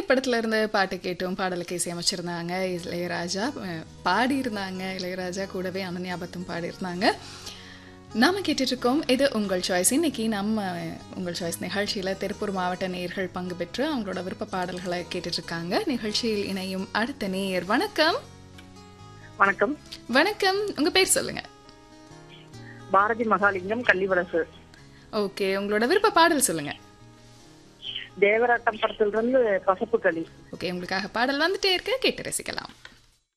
திரைப்படத்துல இருந்து பாட்டு கேட்டும் பாடலுக்கு இசையமைச்சிருந்தாங்க இளையராஜா அஹ், பாடியிருந்தாங்க இளையராஜா கூடவே அனன்யாபத்தும் பாடியிருந்தாங்க நாம கேட்டுட்டு இருக்கோம் இது உங்கள் சாய்ஸ் இன்னைக்கு நம்ம உங்கள் சாய்ஸ் நிகழ்ச்சியில திருப்பூர் மாவட்ட நேயர்கள் பங்கு பெற்று அவங்களோட விருப்ப பாடல்களை கேட்டுட்டு இருக்காங்க நிகழ்ச்சியில் இணையும் அடுத்த நேயர் வணக்கம் வணக்கம் வணக்கம் உங்க பேர் சொல்லுங்க பாரதி மகாலிங்கம் கள்ளிவரசு ஓகே உங்களோட விருப்ப பாடல் சொல்லுங்க தேவராட்டம் படத்துல இருந்து பசப்பு களி ஓகே உங்களுக்காக பாடல் வந்துட்டே இருக்க கேட்டு ரசிக்கலாம்